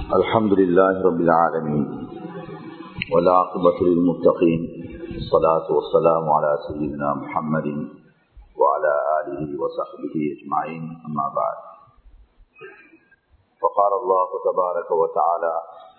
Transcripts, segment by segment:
الحمد لله رب العالمين والعاقبة للمتقين الصلاة والسلام على سيدنا محمد وعلى آله وصحبه أجمعين أما بعد فقال الله تبارك وتعالى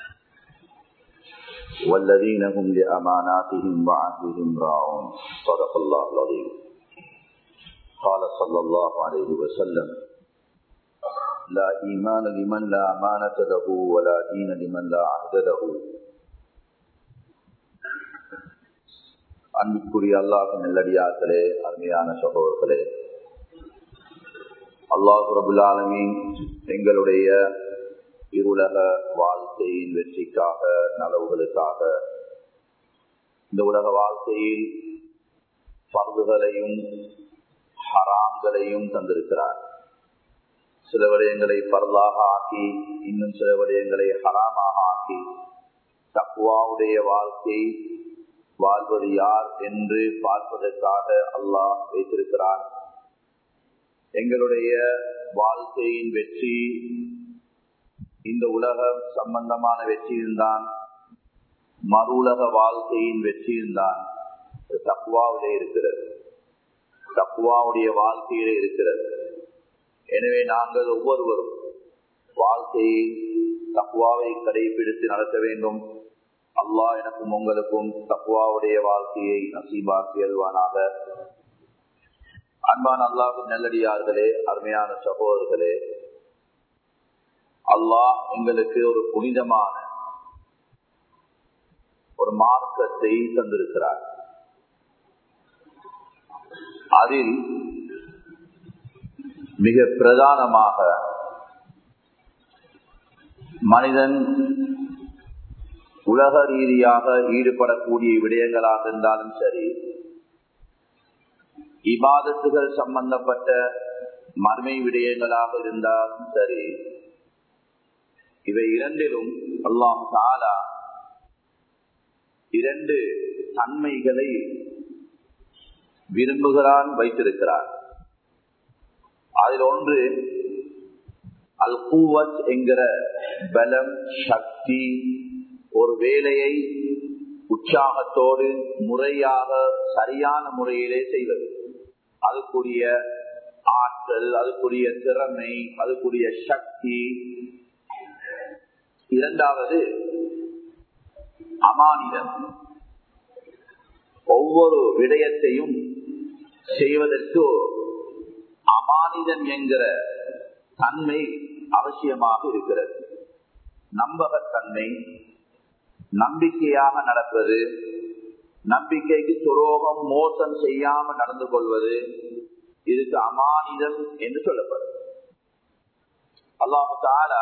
والذين هم لأماناتهم وعهدهم راعون صدق الله العظيم قال صلى الله عليه وسلم لا إيمان لمن لا أمانة له ولا دين لمن لا عهد له அன்புக்குரிய அல்லாஹ் நெல்லடியார்களே அருமையான சகோதரர்களே அல்லாஹு ரபுல் ஆலமீன் எங்களுடைய இருளக வாழ்க்கையின் வெற்றிக்காக நலவுகளுக்காக இந்த உலக வாழ்க்கையில் பருதுகளையும் ஹராம்களையும் தந்திருக்கிறார் சில விடயங்களை பரலாக ஆக்கி இன்னும் சில விடயங்களை ஹராமாக ஆக்கி தக்குவாவுடைய வாழ்க்கை வாழ்வது யார் என்று பார்ப்பதற்காக அல்லாஹ் வைத்திருக்கிறான் எங்களுடைய வாழ்க்கையின் வெற்றி இந்த உலகம் சம்பந்தமான வெற்றியில்தான் மறு உலக வாழ்க்கையின் வெற்றியில்தான் தக்குவாவிலே இருக்கிறது தக்குவாவுடைய வாழ்க்கையிலே இருக்கிறது எனவே நாங்கள் ஒவ்வொருவரும் வாழ்க்கையில் தக்குவாவை கடைபிடித்து நடத்த வேண்டும் அல்லாஹ் எனக்கும் உங்களுக்கும் தக்குவாவுடைய வாழ்க்கையை நசீபாக்கி எழுவானாக அன்பான அல்லாஹும் நல்லடியார்களே அருமையான சகோதரர்களே அல்லாஹ் எங்களுக்கு ஒரு புனிதமான ஒரு மார்க்கத்தை தந்திருக்கிறார் அதில் மிக பிரதானமாக மனிதன் உலக ரீதியாக ஈடுபடக்கூடிய விடயங்களாக இருந்தாலும் சரி இபாதத்துகள் சம்பந்தப்பட்ட மர்மை விடயங்களாக இருந்தாலும் சரி இவை இரண்டிலும் அல்லாம் தாலா இரண்டு தன்மைகளை விரும்புகிறான் வைத்திருக்கிறான் அதில் ஒன்று அல் கூவத் என்கிற பலம் சக்தி ஒரு வேலையை உற்சாகத்தோடு முறையாக சரியான முறையிலே செய்வது அதுக்குரிய ஆற்றல் அதுக்குரிய திறமை அதுக்குரிய சக்தி இரண்டாவது அமானிதம் ஒவ்வொரு விடயத்தையும் செய்வதற்கு அமானிதம் என்கிற தன்மை அவசியமாக இருக்கிறது நம்பகத்தன்மை நம்பிக்கையாக நடப்பது நம்பிக்கைக்கு துரோகம் மோசம் செய்யாம நடந்து கொள்வது இதுக்கு அமானிதம் என்று சொல்லப்படும் அல்லாஹு தாலா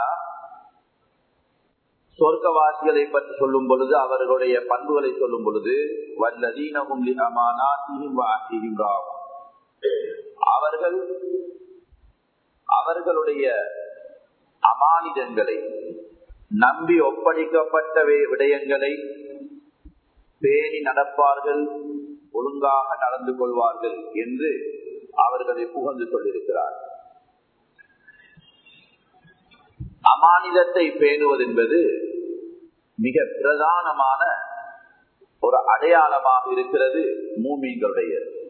சொர்க்கவாசிகளை பற்றி சொல்லும் பொழுது அவர்களுடைய பண்புகளை சொல்லும் பொழுது வல்லதீனகும் அவர்கள் அவர்களுடைய அமானிதங்களை நம்பி ஒப்படைக்கப்பட்ட விடயங்களை பேணி நடப்பார்கள் ஒழுங்காக நடந்து கொள்வார்கள் என்று அவர்களை புகழ்ந்து சொல்லியிருக்கிறார் அமானிதத்தை பேணுவது என்பது மிக பிரதானமான ஒரு அடையாளமாக இருக்கிறது மூமிங்களுடைய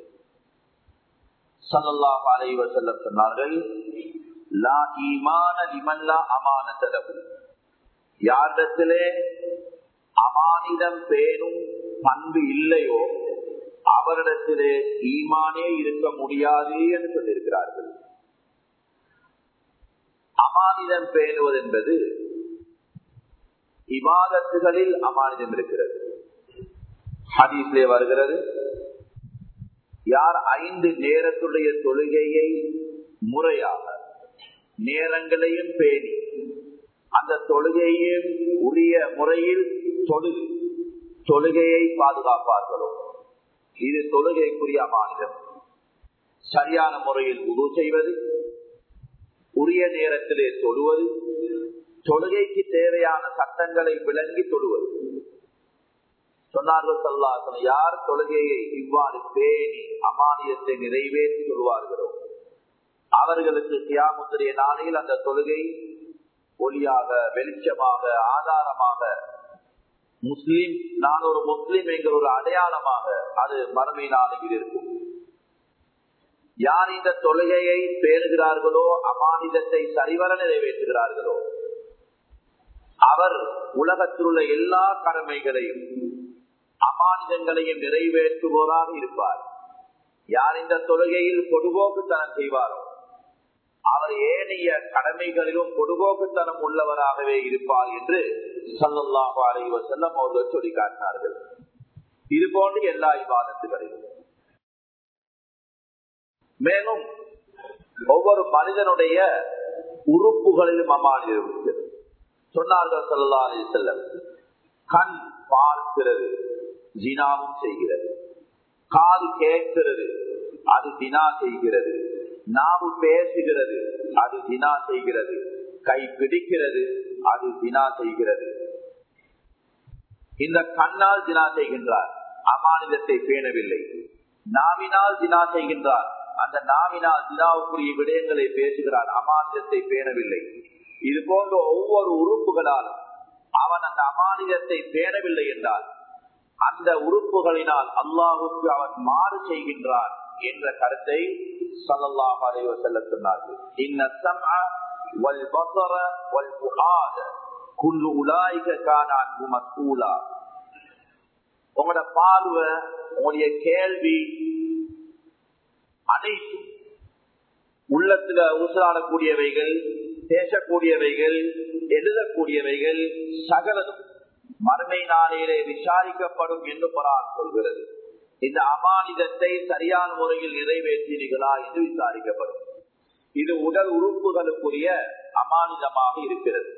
சல்லாஹ் அலைவ செல்ல சொன்னார்கள் லா ஈமான லிமல்லா அமானத்தலவு யாரிடத்திலே அமானிதம் பேணும் பண்பு இல்லையோ அவரிடத்திலே ஈமானே இருக்க முடியாது என்று சொல்லியிருக்கிறார்கள் அமானிதம் பேணுவது என்பது இவாதத்துகளில் அமானிதம் இருக்கிறது ஹதீஸ்லே வருகிறது யார் ஐந்து நேரத்துடைய தொழுகையை முறையாக நேரங்களையும் பேணி அந்த தொழுகையும் உரிய முறையில் தொழுது தொழுகையை பாதுகாப்பார்களோ இது தொழுகைக்குரிய அமானிதம் சரியான முறையில் உரு செய்வது உரிய நேரத்திலே தொழுவது தொழுகைக்கு தேவையான சட்டங்களை விளங்கி தொழுவது சொன்னார்கள் சொல்லாசன யார் தொழுகையை இவ்வாறு பேணி அமானியத்தை நிறைவேற்றி சொல்வார்களோ அவர்களுக்கு கியாமுத்திரிய நாளையில் அந்த தொழுகை ஒளியாக வெளிச்சமாக ஆதாரமாக முஸ்லீம் நான் ஒரு முஸ்லீம் என்கிற ஒரு அடையாளமாக அது மறுமை நாளையில் இருக்கும் யார் இந்த தொழுகையை பேணுகிறார்களோ அமானிதத்தை சரிவர நிறைவேற்றுகிறார்களோ அவர் உலகத்தில் உள்ள எல்லா கடமைகளையும் அமானிதங்களையும் நிறைவேற்றுவோராக இருப்பார் யார் இந்த தொழுகையில் பொதுபோக்குத்தனம் செய்வாரோ அவர் ஏனைய கடமைகளிலும் பொதுபோக்குத்தனம் உள்ளவராகவே இருப்பார் என்று சல்லாஹு அலைவ செல்லம் அவர்கள் சொல்லி காட்டினார்கள் இது போன்று எல்லா விவாதத்துகளிலும் மேலும் ஒவ்வொரு மனிதனுடைய உறுப்புகளிலும் அமானிதம் சொன்னார்கள் சல்லா அலி செல்லம் கண் பார்க்கிறது ஜினாவும் செய்கிறது காது கேட்கிறது அது தினா செய்கிறது நாவு பேசுகிறது அது தினா செய்கிறது கை பிடிக்கிறது அது தினா செய்கிறது இந்த கண்ணால் தினா செய்கின்றார் அமானிதத்தை பேணவில்லை நாவினால் தினா செய்கின்றார் அந்த நாவினால் தினாவுக்குரிய விடயங்களை பேசுகிறார் அமானிதத்தை பேணவில்லை இது போன்ற ஒவ்வொரு உறுப்புகளாலும் அவன் அந்த அமானிதத்தை பேணவில்லை என்றால் அந்த உறுப்புகளினால் அல்லாஹுக்கு அவன் மாறு செய்கின்றான் என்ற கருத்தை சல்லாஹ் அலைவ செல்ல சொன்னார்கள் இன்ன சம்அ வல் பஸர வல் ஃபுஆத குல்லு உலாயிக கான அன்பு மஸ்ஊலா உங்களோட பார்வை உங்களுடைய கேள்வி அனைத்தும் உள்ளத்துல ஊசலாடக்கூடியவைகள் பேசக்கூடியவைகள் எழுதக்கூடியவைகள் சகலதும் மறுமை நாளையிலே விசாரிக்கப்படும் என்று பரான் சொல்கிறது இந்த அமானிதத்தை சரியான முறையில் நிறைவேற்றினீர்களா என்று விசாரிக்கப்படும் இது உடல் உறுப்புகளுக்குரிய அமானிதமாக இருக்கிறது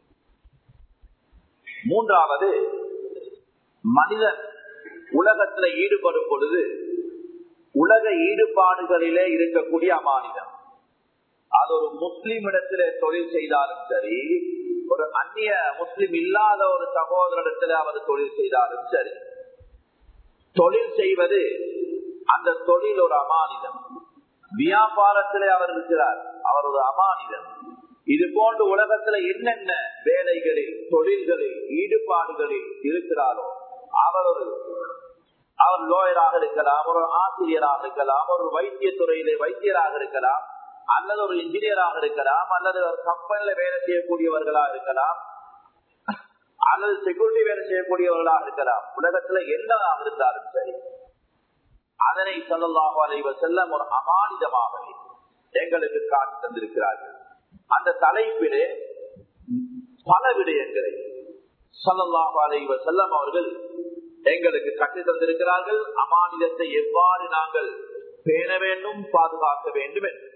மூன்றாவது மனிதன் உலகத்துல ஈடுபடும் பொழுது உலக ஈடுபாடுகளிலே இருக்கக்கூடிய அமானிதம் அது ஒரு முஸ்லிம் இடத்துல தொழில் செய்தாலும் சரி ஒரு அந்நிய முஸ்லிம் இல்லாத ஒரு சகோதரிடத்துல அவர் தொழில் செய்தாலும் சரி தொழில் செய்வது அந்த தொழில் ஒரு அமானிதம் வியாபாரத்திலே அவர் இருக்கிறார் அவர் ஒரு அமானிதம் இது போன்று உலகத்துல என்னென்ன வேலைகளில் தொழில்களில் ஈடுபாடுகளில் இருக்கிறாரோ அவர் ஒரு அவர் லோயராக இருக்கலாம் ஒரு ஆசிரியராக இருக்கலாம் ஒரு வைத்திய துறையிலே வைத்தியராக இருக்கலாம் அல்லது ஒரு இன்ஜினியராக இருக்கலாம் அல்லது ஒரு கம்பெனில வேலை செய்யக்கூடியவர்களாக இருக்கலாம் அல்லது செக்யூரிட்டி வேலை செய்யக்கூடியவர்களாக இருக்கலாம் உலகத்துல என்னதாக இருந்தாலும் சரி அதனை சொல்லலாக அலைவ செல்லம் ஒரு அமானிதமாகவே எங்களுக்கு காட்டி தந்திருக்கிறார்கள் அந்த தலைப்பிலே பல விடயங்களை சொல்லலாக அலைவ செல்லம் அவர்கள் எங்களுக்கு கட்டி தந்திருக்கிறார்கள் அமானிதத்தை எவ்வாறு நாங்கள் பேண வேண்டும் பாதுகாக்க வேண்டும் என்று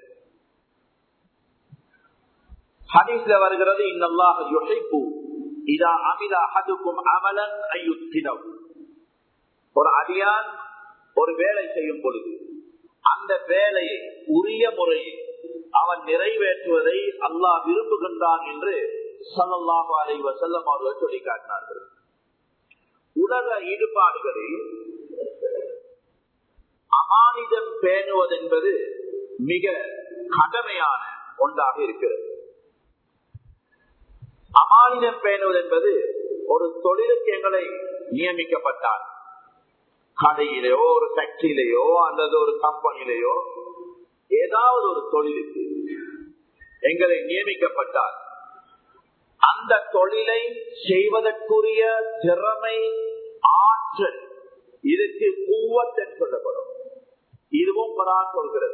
ஹதீஸ்ல வருகிறது இன்னல்லாஹ் யுஹிப்பு இதா அமில அஹதுக்கும் அமலன் அயுத்தினவ் ஒரு அடியான் ஒரு வேலை செய்யும் பொழுது அந்த வேலையை உரிய முறையில் அவன் நிறைவேற்றுவதை அல்லாஹ் விரும்புகின்றான் என்று சல்லல்லாஹு அலைஹி வஸல்லம் அவர்கள் சொல்லி காட்டினார்கள் உலக ஈடுபாடுகளில் அமானிதம் பேணுவது என்பது மிக கடமையான ஒன்றாக இருக்கிறது அமானிதம் பேணுவது என்பது ஒரு தொழிலுக்கு எங்களை நியமிக்கப்பட்டார் கடையிலேயோ ஒரு ஃபேக்டரியிலேயோ அல்லது ஒரு கம்பெனிலேயோ ஏதாவது ஒரு தொழிலுக்கு எங்களை நியமிக்கப்பட்டால் அந்த தொழிலை செய்வதற்குரிய திறமை ஆற்றல் இதுக்கு கூவத்தன் சொல்லப்படும் இதுவும் பரான் சொல்கிறது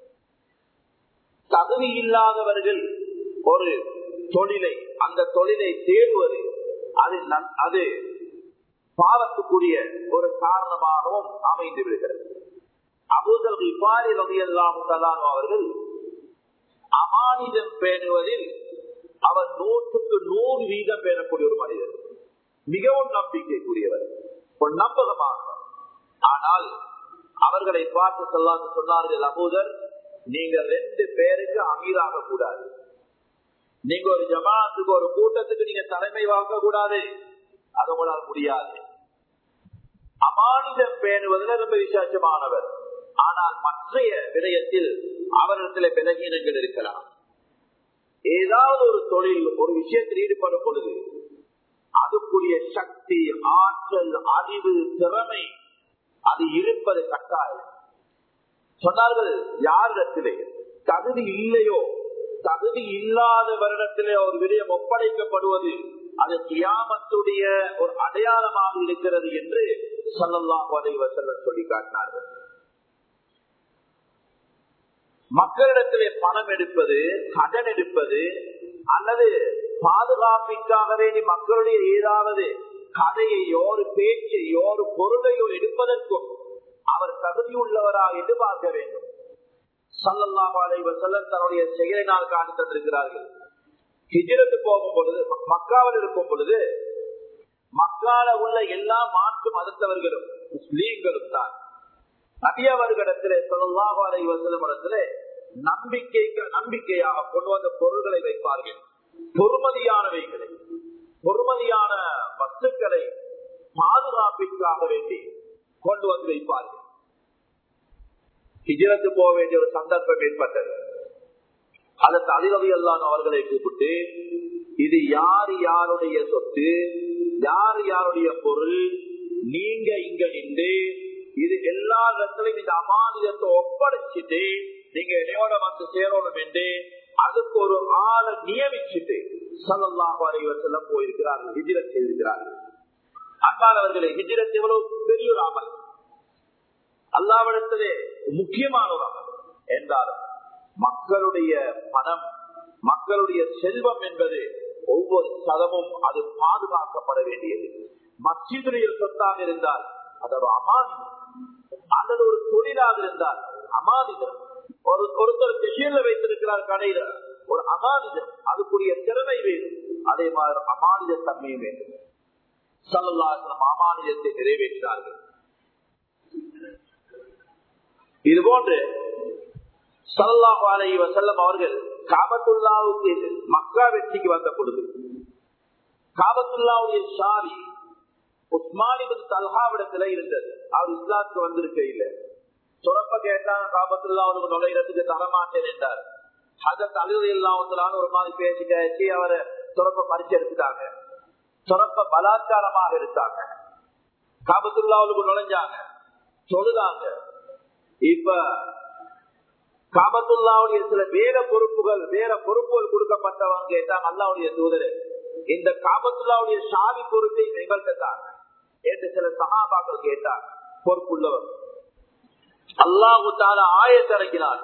தகுதி இல்லாதவர்கள் ஒரு தொழிலை அந்த தொழிலை தேடுவது அது அது பாவத்துக்குரிய ஒரு காரணமாகவும் அமைந்து விடுகிறது அபூதல் இப்பாரி ரவியல்லாம் அவர்கள் அமானிதம் பேணுவதில் அவர் நூற்றுக்கு நூறு வீதம் பேணக்கூடிய ஒரு மனிதர் மிகவும் நம்பிக்கைக்குரியவர் ஒரு நம்பகமானவர் ஆனால் அவர்களை பார்த்து சொல்லாது சொன்னார்கள் அபூதர் நீங்க ரெண்டு பேருக்கு அமீராக கூடாது நீங்க ஒரு ஜமாத்துக்கு ஒரு கூட்டத்துக்கு நீங்க தலைமை வாங்க கூடாது அது உங்களால் முடியாது அமானிதம் பேணுவதில் ரொம்ப விசேஷமானவர் ஆனால் மற்றைய விடயத்தில் அவரிடத்தில் விலகீனங்கள் இருக்கலாம் ஏதாவது ஒரு தொழில் ஒரு விஷயத்தில் ஈடுபடும் பொழுது அதுக்குரிய சக்தி ஆற்றல் அறிவு திறமை அது இருப்பது கட்டாயம் சொன்னார்கள் யாரிடத்திலே தகுதி இல்லையோ தகுதி இல்லாத வருடத்திலே ஒரு விடயம் ஒப்படைக்கப்படுவது அது கியாமத்துடைய ஒரு அடையாளமாக இருக்கிறது என்று சொல்லலாம் வசல்ல சொல்லி காட்டினார்கள் மக்களிடத்திலே பணம் எடுப்பது கடன் எடுப்பது அல்லது பாதுகாப்பிற்காக வேண்டி மக்களுடைய ஏதாவது கதையையோ ஒரு பேச்சையோ ஒரு பொருளையோ எடுப்பதற்கும் அவர் தகுதி உள்ளவரா என்று பார்க்க வேண்டும் சல்லல்லாஹு அலைஹி வஸல்லம் தன்னுடைய செயலினால் காட்டி தந்திருக்கிறார்கள் ஹிஜ்ரத்து போகும் பொழுது மக்காவில் இருக்கும் பொழுது மக்கால உள்ள எல்லா மாற்று மதத்தவர்களும் முஸ்லீம்களும் தான் நபியவர்களிடத்திலே சொல்லல்லாஹு அலைஹி வஸல்லம் இடத்திலே நம்பிக்கைக்கு நம்பிக்கையாக கொண்டு வந்த பொருள்களை வைப்பார்கள் பொறுமதியானவைகளை பொறுமதியான வஸ்துக்களை பாதுகாப்பிற்காக வேண்டி கொண்டு வந்து வைப்பார்கள் ஹிஜரத்து போக வேண்டிய ஒரு சந்தர்ப்பம் ஏற்பட்டது அதற்கு அதிரவி அல்லான் அவர்களை கூப்பிட்டு இது யார் யாருடைய சொத்து யார் யாருடைய பொருள் நீங்க இங்க நின்று இது எல்லா இடத்திலும் இந்த அமானியத்தை ஒப்படைச்சிட்டு நீங்க இடையோட வந்து சேரணும் என்று அதுக்கு ஒரு ஆளை நியமிச்சுட்டு சல்லாஹ் அலைவசல்ல போயிருக்கிறார்கள் ஹிஜிரத் செய்திருக்கிறார்கள் அன்பானவர்களே ஹிஜிரத் எவ்வளவு பெரிய ஒரு அமல் அல்லாவிடத்திலே முக்கியமான ஒரு அமல் என்றாலும் மக்களுடைய பணம் மக்களுடைய செல்வம் என்பது ஒவ்வொரு சதமும் அது பாதுகாக்கப்பட வேண்டியது மச்சிதுடைய சொத்தாக இருந்தால் அது ஒரு அமானிதம் அல்லது ஒரு தொழிலாக இருந்தால் அமானிதம் ஒரு ஒருத்தர் திசையில வைத்திருக்கிறார் கடையில ஒரு அமானிதம் அதுக்குரிய திறமை வேண்டும் அதே மாதிரி அமானித தன்மை வேண்டும் சல்லாசனம் அமானிதத்தை நிறைவேற்றினார்கள் இது போன்று சல்லாஹு அலை வசல்லம் அவர்கள் காபத்துல்லாவுக்கு மக்கா வெற்றிக்கு வந்த பொழுது காபத்துல்லாவுடைய சாவி உஸ்மானிபின் தல்ஹாவிடத்துல இருந்தது அவர் இஸ்லாத்துக்கு வந்திருக்க இல்ல துறப்ப கேட்டாங்க காபத்துல்லா அவருக்கு நுழைகிறதுக்கு தரமாட்டேன் என்றார் ஹசத் அழுது இல்லாமத்திலான ஒரு மாதிரி பேசிட்டு அவரை துறப்ப பறிச்சு எடுத்துட்டாங்க துறப்ப பலாத்காரமாக எடுத்தாங்க காபத்துல்லாவுக்கு நுழைஞ்சாங்க தொழுதாங்க இப்ப காபத்துல்லாவுடைய சில வேற பொறுப்புகள் வேற பொறுப்புகள் கொடுக்கப்பட்டவங்க கேட்டாங்க அல்லாவுடைய தூதர் இந்த காபத்துல்லாவுடைய சாவி பொறுப்பை நிகழ்த்தாங்க என்று சில சகாபாக்கள் கேட்டாங்க பொறுப்புள்ளவர் அல்லாஹு தால ஆயத்திறக்கினார்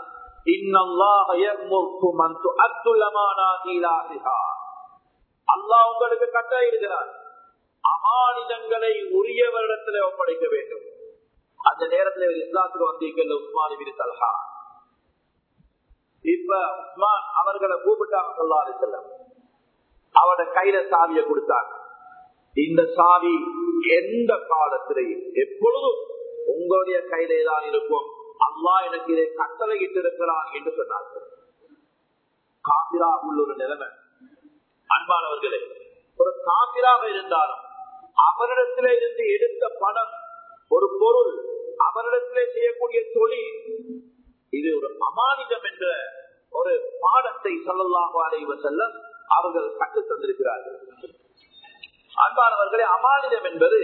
அல்லாஹ் உங்களுக்கு கட்டாயிருக்கிறார் அமானிதங்களை உரியவரிடத்தில் ஒப்படைக்க வேண்டும் அந்த நேரத்தில் இஸ்லாத்துக்கு வந்தீங்கல்ல உஸ்மான் பின் தல்ஹா இப்ப உஸ்மான் அவர்களை கூப்பிட்டாங்க சொல்லாரு செல்லம் அவட கையில சாவியை கொடுத்தாங்க இந்த சாவி எந்த காலத்திலையும் எப்பொழுதும் உங்களுடைய கையிலே தான் இருக்கும் அல்லா எனக்கு இதை கட்டளையிட்டு இருக்கிறான் என்று சொன்னார்கள் காபிராக உள்ள ஒரு நிலைமை அன்பானவர்களே ஒரு காபிராக இருந்தாலும் அவரிடத்திலே இருந்து எடுத்த பணம் ஒரு பொருள் அவரிடத்திலே செய்யக்கூடிய தொழில் இது ஒரு அமானிதம் என்ற ஒரு பாடத்தை சொல்லலாக அடைவ செல்லம் அவர்கள் கற்று தந்திருக்கிறார்கள் அன்பானவர்களே அமானிதம் என்பது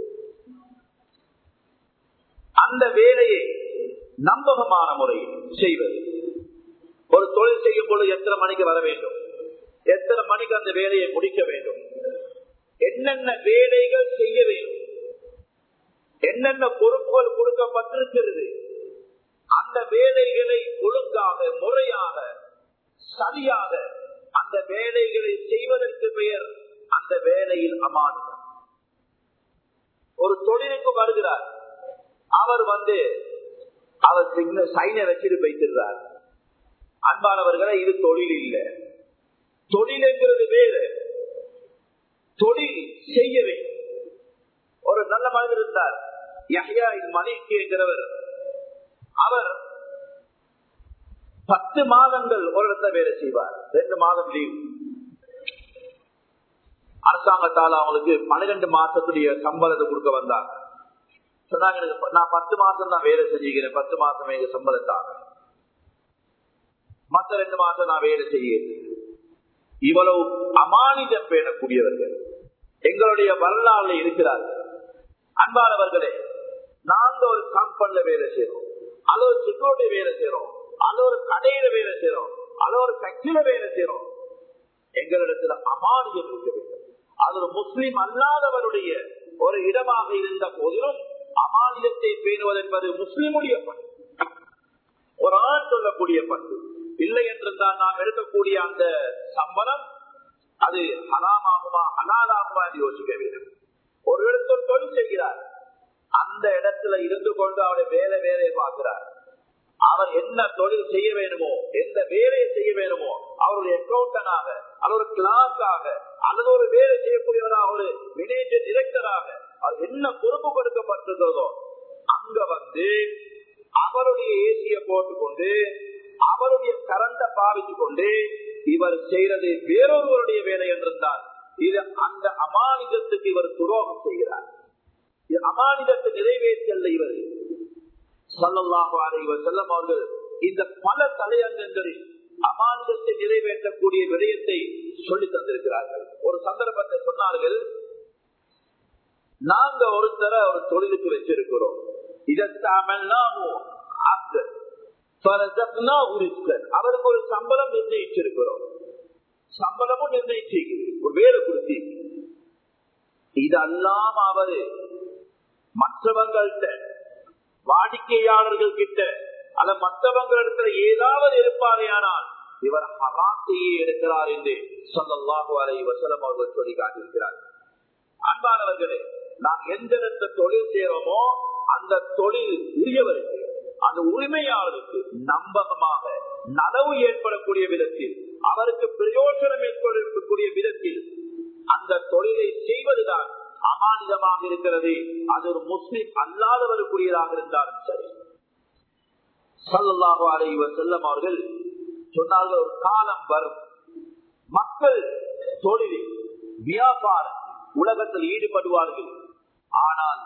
அந்த வேலையை நம்பகமான முறையில் செய்வது ஒரு தொழில் செய்யும் பொழுது எத்தனை மணிக்கு வர வேண்டும் எத்தனை மணிக்கு அந்த வேலையை முடிக்க வேண்டும் என்னென்ன வேலைகள் செய்ய வேண்டும் என்னென்ன பொறுப்புகள் கொடுக்கப்பட்டிருக்கிறது அந்த வேலைகளை ஒழுங்காக முறையாக சரியாக அந்த வேலைகளை செய்வதற்கு பெயர் அந்த வேலையில் அமானிதம் ஒரு தொழிலுக்கு வருகிறார் அவர் வந்து அவர் சைனை வச்சுட்டு வைத்திருந்தார் அன்பானவர்களை இது தொழில் இல்லை தொழில் என்கிறது வேறு தொழில் செய்ய வேண்டும் ஒரு நல்ல மனிதர் இருந்தார் யஹ்யா மணிக்கு என்கிறவர் அவர் பத்து மாதங்கள் ஒரு இடத்துல வேலை செய்வார் ரெண்டு மாதம் லீவ் அரசாங்கத்தால் அவங்களுக்கு பன்னிரெண்டு மாசத்துடைய சம்பளத்தை கொடுக்க வந்தாங்க சொன்னாங்க எனக்கு நான் பத்து மாசம் தான் வேலை செஞ்சுக்கிறேன் பத்து மாசம் எங்க சம்பளத்தாங்க மத்த ரெண்டு மாசம் நான் வேலை செய்ய இவ்வளவு அமானிதம் பேணக்கூடியவர்கள் எங்களுடைய வரலாறுல இருக்கிறார்கள் அன்பானவர்களே நாங்க ஒரு கம்பெனில வேலை செய்யறோம் அது ஒரு செக்யூரிட்டி வேலை செய்யறோம் அது ஒரு கடையில வேலை செய்யறோம் அது ஒரு ஃபேக்டரியில வேலை செய்யறோம் எங்களிடத்துல அமானியம் இருக்க வேண்டும் அது ஒரு முஸ்லிம் அல்லாதவருடைய ஒரு இடமாக இருந்த போதிலும் அமானியத்தை பேணுவது என்பது முஸ்லிமுடைய பண்பு ஒரு ஆண் சொல்லக்கூடிய பண்பு இல்லை என்றிருந்தால் நாம் எடுக்கக்கூடிய அந்த சம்பளம் அது ஹலாமாகுமா ஹலாலாகுமா என்று யோசிக்க வேண்டும் ஒரு இடத்தில் தொழில் செய்கிறார் அந்த இடத்துல இருந்து கொண்டு அவருடைய வேலை வேலையை பார்க்கிறார் அவர் என்ன தொழில் செய்ய வேணுமோ எந்த வேலையை செய்ய வேணுமோ அவருடைய அக்கௌண்டனாக அல்லது ஒரு கிளாஸாக அல்லது ஒரு வேலை செய்யக்கூடியவராக ஒரு மேனேஜர் டிரெக்டராக அது என்ன பொறுப்பு கொடுக்கப்பட்டிருக்கிறதோ அங்க வந்து அவருடைய ஏசிய போட்டுக்கொண்டு அவருடைய கரண்ட பாவித்துக் கொண்டு இவர் செய்யறது வேறொருவருடைய வேலை என்றிருந்தால் இது அந்த அமானிதத்துக்கு இவர் துரோகம் செய்கிறார் இது அமானிதத்தை நிறைவேற்றல்ல இவர் சல்லல்லாஹு அலைஹி செல்லம் அவர்கள் இந்த பல தலையங்கங்களில் அமானிதத்தை நிறைவேற்றக்கூடிய விடயத்தை சொல்லி தந்திருக்கிறார்கள் ஒரு சந்தர்ப்பத்தை சொன்னார்கள் நாங்க ஒருத்தர ஒரு தொழிலுக்கு வச்சிருக்கிறோம் அவருக்கு ஒரு சம்பளம் நிர்ணயிச்சிருக்கிறோம் சம்பளமும் நிர்ணயிச்சிருக்கிறது ஒரு வேலை கொடுத்தி இது அல்லாம அவரு மற்றவங்கள்ட்ட வாடிக்கையாளர்கள் கிட்ட அல்ல மற்றவங்களிடத்துல ஏதாவது இருப்பாரேயானால் இவர் ஹராத்தையே எடுக்கிறார் என்று சொல்லல்லாஹு அலை வசலம் அவர்கள் சொல்லி காட்டியிருக்கிறார் அன்பானவர்களே நாம் எந்த இடத்துல தொழில் செய்யறோமோ அந்த தொழில் உரியவருக்கு அந்த உரிமையாளருக்கு நம்பகமாக நனவு ஏற்படக்கூடிய விதத்தில் அவருக்கு பிரயோஜனம் ஏற்படக்கூடிய விதத்தில் அந்த தொழிலை செய்வதுதான் அமானிதமாக இருக்கிறது அது ஒரு முஸ்லிம் அல்லாதவருக்குரியதாக இருந்தாலும் சரி சல்லாஹு அலைவர் செல்லம் அவர்கள் சொன்னார்கள் ஒரு காலம் வரும் மக்கள் தொழிலில் வியாபார உலகத்தில் ஈடுபடுவார்கள் ஆனால்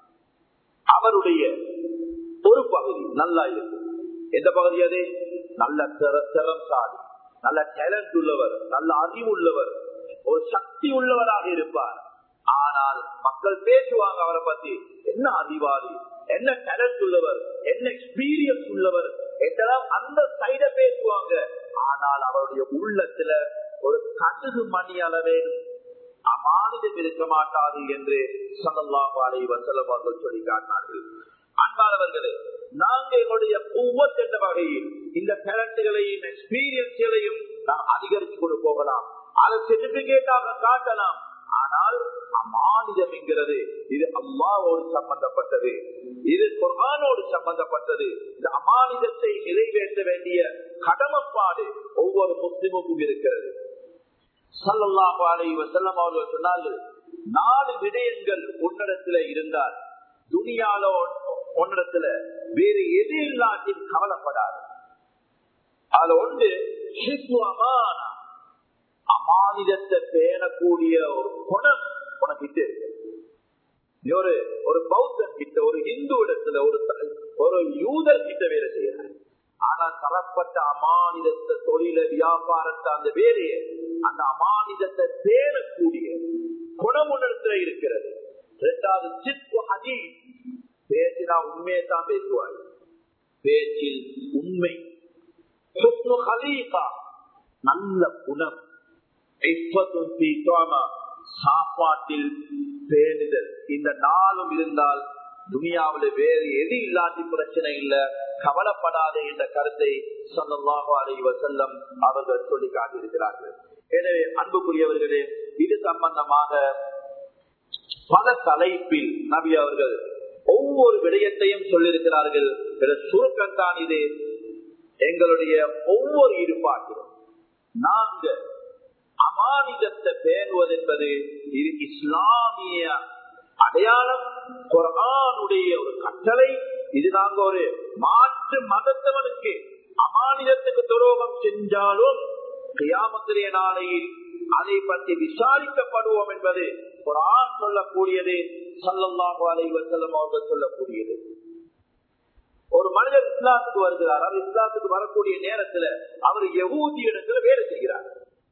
அவருடைய ஒரு பகுதி நல்லா இருக்கும் எந்த பகுதி அது நல்ல திறம்சாலி நல்ல டேலண்ட் உள்ளவர் நல்ல அறிவு உள்ளவர் ஒரு சக்தி உள்ளவராக இருப்பார் ஆனால் மக்கள் பேசுவாங்க அவரை பத்தி என்ன அறிவாளி என்ன டேலண்ட் உள்ளவர் என்ன எக்ஸ்பீரியன்ஸ் உள்ளவர் என்றெல்லாம் அந்த சைட பேசுவாங்க ஆனால் அவருடைய உள்ளத்துல ஒரு கடுகு மணி அளவேனும் அமானிதம் இருக்க மாட்டாது என்று சல்லாஹு அலை வசலம் அவர்கள் சொல்லி காட்டினார்கள் அன்பானவர்களே நாங்க எங்களுடைய ஒவ்வொரு என்ற வகையில் இந்த டேலண்ட்களையும் எக்ஸ்பீரியன்ஸ்களையும் நாம் அதிகரித்து கொண்டு போகலாம் அதை சர்டிபிகேட்டாக காட்டலாம் ஆனால் அமானிதம் என்கிறது இது அம்மாவோடு சம்பந்தப்பட்டது இது குரானோடு சம்பந்தப்பட்டது இந்த அமானிதத்தை நிறைவேற்ற வேண்டிய கடமைப்பாடு ஒவ்வொரு முஸ்லிமுக்கும் இருக்கிறது சல்லாஹு அலை வசல்லம் அவர்கள் சொன்னார்கள் நாலு விடயங்கள் உன்னிடத்துல இருந்தால் துணியால உன்னிடத்துல வேறு எது இல்லாட்டின் கவலைப்படாது அதுல ஒன்று அமானா அமானிதத்தை பேணக்கூடிய ஒரு குணம் உனக்கிட்ட இருக்கு நீ ஒரு ஒரு பௌத்தன் கிட்ட ஒரு இந்து இடத்துல ஒரு ஒரு யூதர் கிட்ட வேலை செய்யற ஆனா தரப்பட்ட அமானிதத்தை தொழில வியாபாரத்தை அந்த வேலையை அந்த அமானிதத்தை பேணக்கூடிய குணம் உன்னிடத்துல இருக்கிறது இரண்டாவது சித்து அதி பேசினா உண்மையை தான் பேசுவாய் பேச்சில் உண்மை நல்ல குணம் சாப்பாட்டில் பேணுதல் இந்த நாளும் இருந்தால் துனியாவில வேறு எது இல்லாத பிரச்சனை இல்ல கவலைப்படாத என்ற கருத்தை சொல்லலாக அறிவ செல்லம் அவர்கள் சொல்லி காட்டியிருக்கிறார்கள் எனவே அன்புக்குரியவர்களே இது சம்பந்தமாக பல தலைப்பில் நபி அவர்கள் ஒவ்வொரு விடயத்தையும் சொல்லியிருக்கிறார்கள் சுருக்கம் தான் இது எங்களுடைய ஒவ்வொரு ஈடுபாட்டிலும் நாங்க அமானிதத்தை பேணுவது என்பது இது இஸ்லாமிய அடையாளம் குரானுடைய ஒரு கட்டளை இது நாங்க ஒரு மாற்று மதத்தவனுக்கு அமானிதத்துக்கு துரோகம் செஞ்சாலும் கியாமத்திரிய நாளையில் அதை பற்றி விசாரிக்கப்படுவோம் என்பது குரான் சொல்லக்கூடியது சல்லல்லாஹு அலைவ செல்லம் அவர்கள் சொல்லக்கூடியது ஒரு மனிதர் இஸ்லாத்துக்கு வருகிறார் அவர் இஸ்லாத்துக்கு வரக்கூடிய நேரத்துல அவர் யகூதி இடத்துல வேலை செய்கிறார்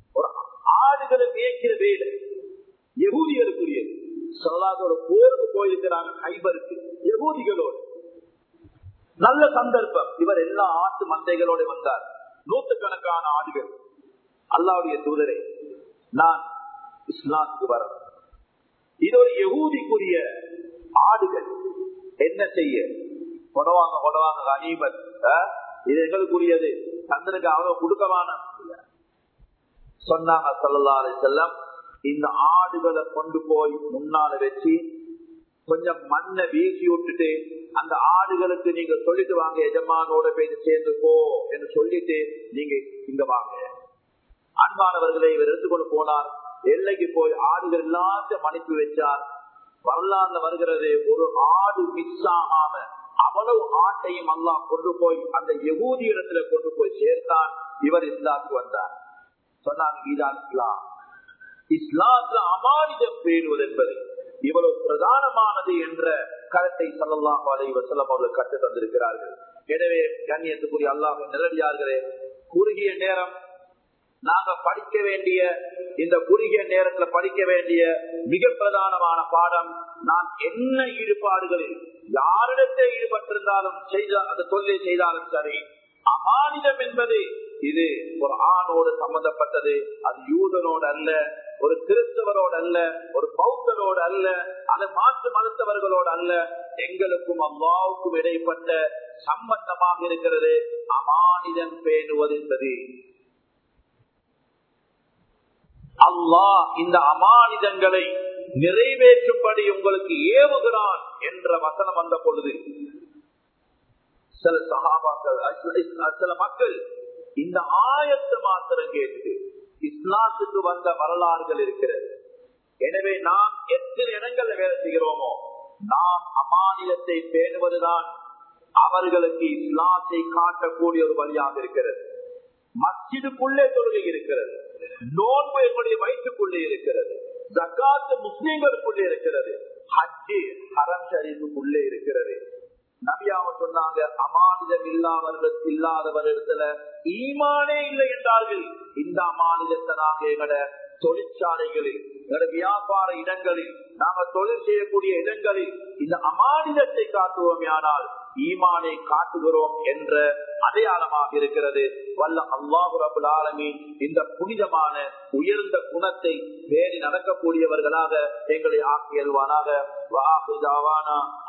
ஒரு ஆடுகளை மேய்க்கிற வேலை எகூதிகளுக்குரியது சொல்லாத ஒரு போருக்கு போயிருக்கிறாங்க ஹைபருக்கு எகூதிகளோடு நல்ல சந்தர்ப்பம் இவர் எல்லா ஆட்டு மந்தைகளோட வந்தார் நூற்றுக்கணக்கான ஆடுகள் அல்லாவுடைய தூதரே நான் இஸ்லாத்துக்கு வர இது ஒரு யகூதிக்குரிய ஆடுகள் என்ன செய்ய கொடவாங்க கொடவாங்க கனீமத் இது எங்களுக்குரியது தந்தனுக்கு அவ்வளவு கொடுக்கவான சொன்னாங்க சல்லா அலி செல்லம் இந்த ஆடுகளை கொண்டு போய் முன்னால வச்சு கொஞ்சம் மண்ணை வீசி விட்டுட்டு அந்த ஆடுகளுக்கு நீங்க சொல்லிட்டு வாங்க எஜமானோட போய் சேர்ந்து போ என்று சொல்லிட்டு நீங்க இங்க வாங்க அன்பானவர்களை இவர் எடுத்துக்கொண்டு போனார் எல்லைக்கு போய் ஆடுகள் எல்லாத்தையும் அனுப்பி வச்சார் வரலாறுல வருகிறது ஒரு ஆடு மிஸ் ஆகாம அவ்வளவு ஆட்டையும் அல்லா கொண்டு போய் அந்த எகூதி இடத்துல கொண்டு போய் சேர்த்தான் இவர் இஸ்லாத்துக்கு வந்தார் சொன்னாங்க இதுதான் இஸ்லாம் இஸ்லாத்துல அமானிதம் பேணுவது என்பது இவ்வளவு பிரதானமானது என்ற கருத்தை சல்லாஹ் அலை வசலம் அவர்கள் கற்று தந்திருக்கிறார்கள் எனவே கண்ணியத்துக்குரிய அல்லாஹ் நிலடியார்களே குறுகிய நேரம் நாங்க படிக்க வேண்டிய இந்த குறுகிய நேரத்துல படிக்க வேண்டிய மிக பிரதானமான பாடம் நான் என்ன ஈடுபாடுகளில் யாரிடத்தை ஈடுபட்டிருந்தாலும் செய்த அந்த தொழிலை செய்தாலும் சரி அமானிதம் என்பது இது ஒரு ஆணோடு சம்பந்தப்பட்டது அது யூதனோடு அல்ல ஒரு கிறிஸ்தவரோடு அல்ல ஒரு பௌத்தரோடு அல்ல அது மாற்று மறுத்தவர்களோடு அல்ல எங்களுக்கும் அம்மாவுக்கும் இடைப்பட்ட சம்பந்தமாக இருக்கிறது அமானிதம் பேணுவது என்பது அல்லாஹ் இந்த அமானிதங்களை நிறைவேற்றும்படி உங்களுக்கு ஏவுகிறான் என்ற வசனம் வந்த பொழுது சில சகாபாக்கள் சில மக்கள் இந்த ஆயத்தை மாத்திரம் கேட்டு இஸ்லாத்துக்கு வந்த வரலாறுகள் இருக்கிறது எனவே நாம் எத்தனை இடங்கள்ல வேலை செய்கிறோமோ நாம் அமானியத்தை பேணுவதுதான் அவர்களுக்கு இஸ்லாத்தை காட்டக்கூடிய ஒரு வழியாக இருக்கிறது மஸ்ஜிதுக்குள்ளே தொழுகை இருக்கிறது நோன்பு என்னுடைய வயிற்றுக்குள்ளே இருக்கிறது ஜக்காத்து முஸ்லீம்களுக்குள்ளே இருக்கிறது ஹஜ்ஜி ஹரம் ஷரீஃபுக்குள்ளே இருக்கிறது நபியாவ சொன்னாங்க அமானிதம் இல்லாதவர்கள் இல்லாதவரிடத்துல ஈமானே இல்லை என்றார்கள் இந்த அமானிதத்தை நாங்க எங்கட தொழிற்சாலைகளில் எங்கட வியாபார இடங்களில் நாங்க தொழில் செய்யக்கூடிய இடங்களில் இந்த அமானிதத்தை காட்டுவோம் ஆனால் ஈமானை காட்டுகிறோம் என்ற அடையாளமாக இருக்கிறது வல்ல அல்லாஹு ரபுல் ஆலமி இந்த புனிதமான உயர்ந்த குணத்தை வேறி நடக்கக்கூடியவர்களாக எங்களை ஆக்கியல்வானாக